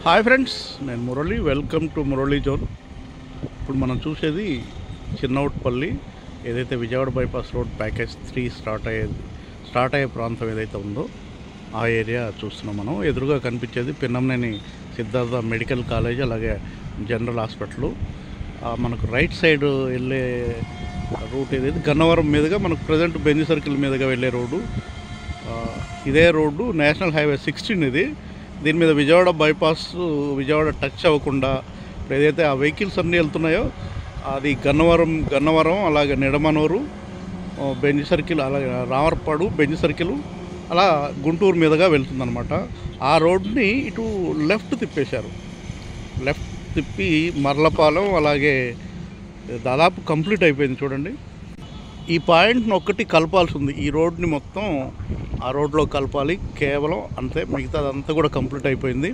hi friends నేను Murali welcome to Murali zone ఇప్పుడు మనం చూసేది చిన్నౌట్పల్లి ఏదైతే Vijayawada bypass road package three start అయ్యేది స్టార్ట్ అయ్యే ప్రాంతం ఏదైతే ఉందో ఆ ఏరియా చూస్తున్నాం మనం ఎదురుగా కనిపించేది పిన్నంనేని సిద్ధార్థ మెడికల్ కాలేజ్ అలాగే జనరల్ హాస్పిటల్ మనకు రైట్ సైడ్ వెళ్ళే రూట్ ఏదైతే గన్నవరం మీదుగా మనకు ప్రజెంట్ బెంజ్ సర్కిల్ మీదుగా వెళ్ళే రోడ్డు ఆ, ఇదే రోడ్డు నేషనల్ హైవే సిక్స్టీన్ ఇది దీని మీద విజయవాడ బైపాస్ విజయవాడ టచ్ అవ్వకుండా ఇప్పుడు ఏదైతే ఆ వెహికల్స్ అన్నీ వెళ్తున్నాయో అది గన్నవరం గన్నవరం అలాగే నిడమనూరు ఆ, బెంజ్ సర్కిల్ అలాగే రామర్పాడు బెంజ్ సర్కిల్ అలా గుంటూరు మీదుగా వెళ్తుందన్నమాట ఆ రోడ్ని ఇటు లెఫ్ట్ తిప్పేశారు లెఫ్ట్ తిప్పి మర్లపాలెం అలాగే దాదాపు కంప్లీట్ అయిపోయింది చూడండి ఈ పాయింట్ని ఒక్కటి కలపాల్సి ఉంది ఈ రోడ్ని మొత్తం ఆ రోడ్లో కలపాలి కేవలం అంతే మిగతాదంతా కూడా కంప్లీట్ అయిపోయింది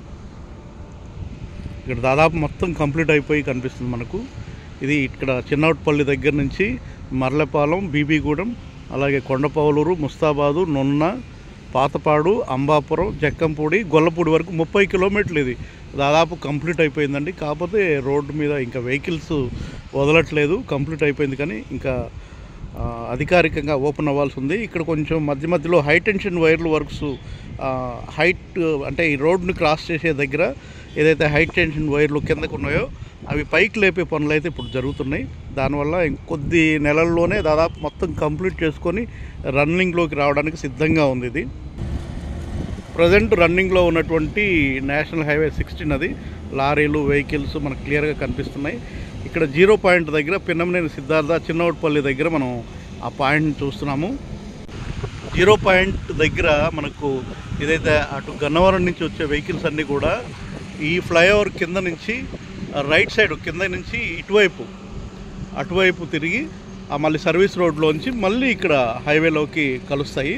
ఇక్కడ దాదాపు మొత్తం కంప్లీట్ అయిపోయి కనిపిస్తుంది మనకు ఇది ఇక్కడ చిన్నౌట్పల్లి దగ్గర నుంచి మర్లపాలెం బీబీగూడెం అలాగే కొండపౌలూరు ముస్తాబాదు నొన్న పాతపాడు అంబాపురం జక్కంపూడి గొల్లపూడి వరకు ముప్పై కిలోమీటర్లు ఇది దాదాపు కంప్లీట్ అయిపోయిందండి కాకపోతే రోడ్డు మీద ఇంకా వెహికల్స్ వదలట్లేదు కంప్లీట్ అయిపోయింది కానీ ఇంకా ఆ, అధికారికంగా ఓపెన్ అవ్వాల్సి ఉంది ఇక్కడ కొంచెం మధ్య మధ్యలో హై టెన్షన్ వైర్లు వర్క్స్ హైట్ అంటే ఈ రోడ్ని క్రాస్ చేసే దగ్గర ఏదైతే హై టెన్షన్ వైర్లు కిందకు ఉన్నాయో అవి పైకి లేపే పనులు అయితే ఇప్పుడు జరుగుతున్నాయి దానివల్ల ఇంకొద్ది నెలల్లోనే దాదాపు మొత్తం కంప్లీట్ చేసుకొని రన్నింగ్లోకి రావడానికి సిద్ధంగా ఉంది ఇది ప్రజెంట్ రన్నింగ్లో ఉన్నటువంటి నేషనల్ హైవే సిక్స్టీన్ అది లారీలు వెహికల్స్ మనకు క్లియర్గా కనిపిస్తున్నాయి ఇక్కడ జీరో పాయింట్ దగ్గర పిన్నమనేని సిద్ధార్థ చిన్నవటిపల్లి దగ్గర మనం ఆ పాయింట్ని చూస్తున్నాము జీరో పాయింట్ దగ్గర మనకు ఏదైతే అటు గన్నవరం నుంచి వచ్చే వెహికల్స్ అన్నీ కూడా ఈ ఫ్లైఓవర్ కింద నుంచి రైట్ సైడ్ కింద నుంచి ఇటువైపు అటువైపు తిరిగి ఆ మళ్ళీ సర్వీస్ రోడ్లోంచి మళ్ళీ ఇక్కడ హైవేలోకి కలుస్తాయి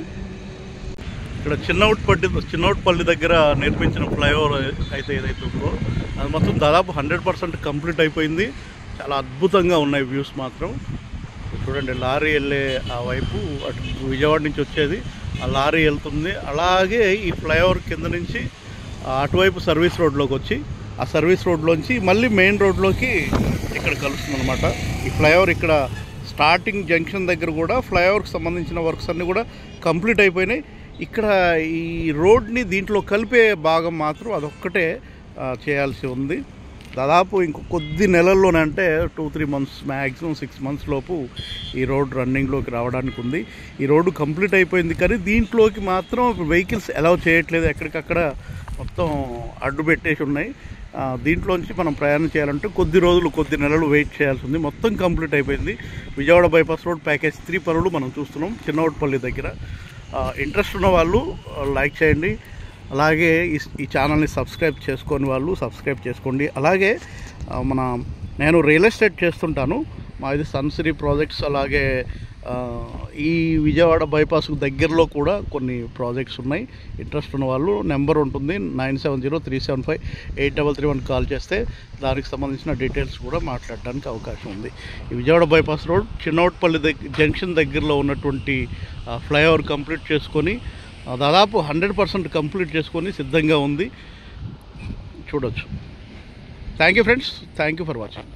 ఇక్కడ చిన్నౌట్పల్లి చిన్నౌట్పల్లి దగ్గర నిర్మించిన ఫ్లైఓవర్ అయితే ఏదైతే ఉందో అది మొత్తం దాదాపు హండ్రెడ్ పర్సెంట్ కంప్లీట్ అయిపోయింది చాలా అద్భుతంగా ఉన్నాయి వ్యూస్ మాత్రం చూడండి లారీ వెళ్ళే ఆ వైపు అటు విజయవాడ నుంచి వచ్చేది ఆ లారీ వెళ్తుంది అలాగే ఈ ఫ్లైఓవర్ కింద నుంచి ఆ అటువైపు సర్వీస్ రోడ్లోకి వచ్చి ఆ సర్వీస్ రోడ్లోంచి మళ్ళీ మెయిన్ రోడ్లోకి ఇక్కడ కలుస్తుంది అనమాట ఈ ఫ్లైఓవర్ ఇక్కడ స్టార్టింగ్ జంక్షన్ దగ్గర కూడా ఫ్లైఓవర్కి సంబంధించిన వర్క్స్ అన్నీ కూడా కంప్లీట్ అయిపోయినాయి ఇక్కడ ఈ రోడ్ని దీంట్లో కలిపే భాగం మాత్రం అదొక్కటే ఆ, చేయాల్సి ఉంది దాదాపు ఇంకో కొద్ది నెలల్లోనే అంటే two three months maximum six months లోపు ఈ రోడ్ రన్నింగ్లోకి రావడానికి ఉంది ఈ రోడ్డు కంప్లీట్ అయిపోయింది కానీ దీంట్లోకి మాత్రం వెహికల్స్ అలౌ చేయట్లేదు ఎక్కడికక్కడ మొత్తం అడ్డు పెట్టేసి ఉన్నాయి ఆ, దీంట్లోంచి మనం ప్రయాణం చేయాలంటే కొద్ది రోజులు కొద్ది నెలలు వెయిట్ చేయాల్సి ఉంది మొత్తం కంప్లీట్ అయిపోయింది Vijayawada bypass road package three పనులు మనం చూస్తున్నాం చిన్నవటిపల్లి దగ్గర ఇంట్రెస్ట్ ఉన్న వాళ్ళు లైక్ చేయండి అలాగే ఈ ఈ ఛానల్ని సబ్స్క్రైబ్ చేసుకొని వాళ్ళు సబ్స్క్రైబ్ చేసుకోండి అలాగే ఆ, మన నేను రియల్ ఎస్టేట్ చేస్తుంటాను మాది సన్సిరీ ప్రాజెక్ట్స్ అలాగే ఆ, ఈ విజయవాడ బైపాస్ దగ్గరలో కూడా కొన్ని ప్రాజెక్ట్స్ ఉన్నాయి ఇంట్రెస్ట్ ఉన్న వాళ్ళు నెంబర్ ఉంటుంది nine seven zero three seven five eight double three one call చేస్తే దానికి సంబంధించిన డీటెయిల్స్ కూడా మాట్లాడడానికి అవకాశం ఉంది ఈ విజయవాడ బైపాస్ రోడ్ చిన్నోట్పల్లి దగ్గర జంక్షన్ దగ్గరలో ఉన్నటువంటి ఆ, ఫ్లైఓవర్ కంప్లీట్ చేసుకొని ఆ, దాదాపు హండ్రెడ్ పర్సెంట్ కంప్లీట్ చేసుకొని సిద్ధంగా ఉంది చూడొచ్చు thank you friends thank you for watching